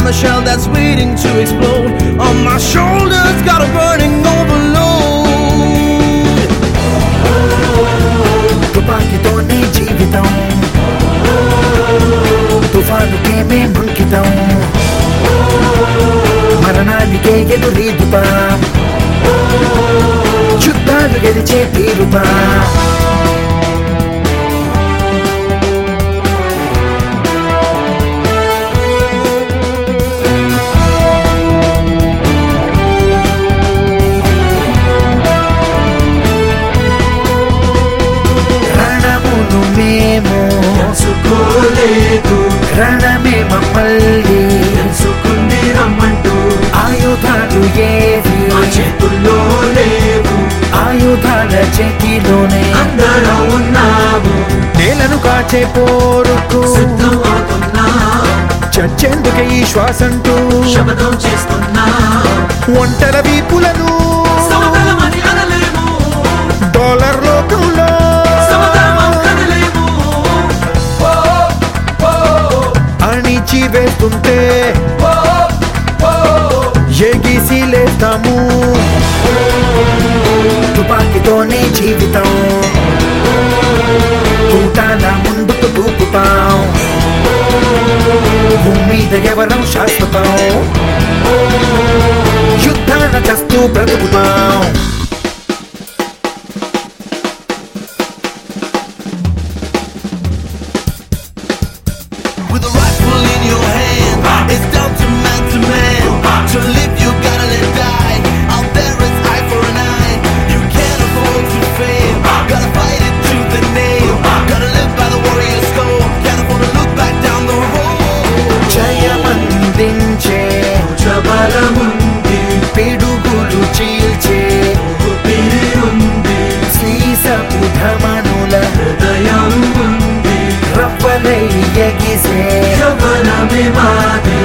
I'm a shell that's waiting to explode. On my shoulders, got a burning overload. తుపాకీతోనే జీవితం తుఫానుకేమే అంకితం మరణానికే ఎదురీదుతాం యుద్ధాలు గెలిచే తీరుతాం రణమును మేము తెలుసుకోలేదు రణమే మమ్మల్ని తెలుసుకుంది రమ్మంటూ ఆయుధాలు ఏవి మా చేతుల్లో లేవు ఆయుధాల చేతిలోనే అందరం ఉన్నాము నేలను కాచే పోరుకు సిద్ధం అవుతున్నా చచ్చేందుకే ఈ శ్వాసంటూ శపథం చేస్తున్నా ఒంటర వీపులను సమతలమని అనలేము డాలర్ లోకంలో సమతలం కనలేము అణిచి వేస్తుంటే ఎగిసి లేస్తాము తుపాకీతోనే జీవితం తూటాల ముందుకు దూకుతాం భూమి మీద ఎవరం శాశ్వతం యుద్ధాన చస్తూ బ్రతుకుతాం With a rifle in your hand, it's down to man to man. To live, you gotta let die. Out there, it's eye for an eye. You can't afford to fail. Gotta fight it to the nail. Gotta live by the warrior's code. Can't afford to look back down the road. జయమందించే బలముంది పిడుగులు చీల్చే ఊపిరి ఉంది శ్రీసపు ధమనుల హృదయం ఉంది రవ్వలై ఎగిసే యవ్వనమే మాది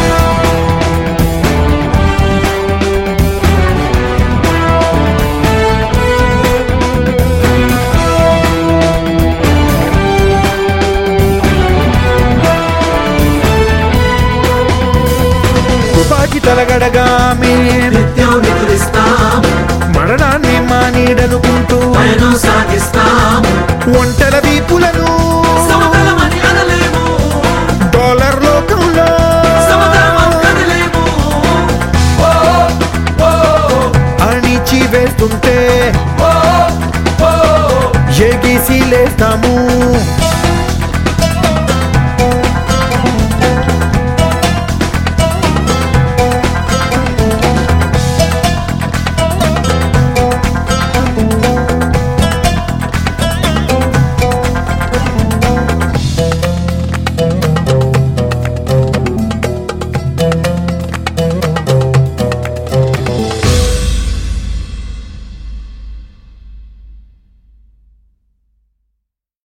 తుపాకి తలగడగా మేం నిత్యం నిద్రిస్తాం మరణాన్ని మా నీడనుకుంటూ పయనం సాగిస్తాం ఒంటర వీపులను సమతలమని అనలేము డాలర్ లోకంలో సమతలం కనలేము అణిచి వేస్తుంటే ఎగిసి లేస్తాము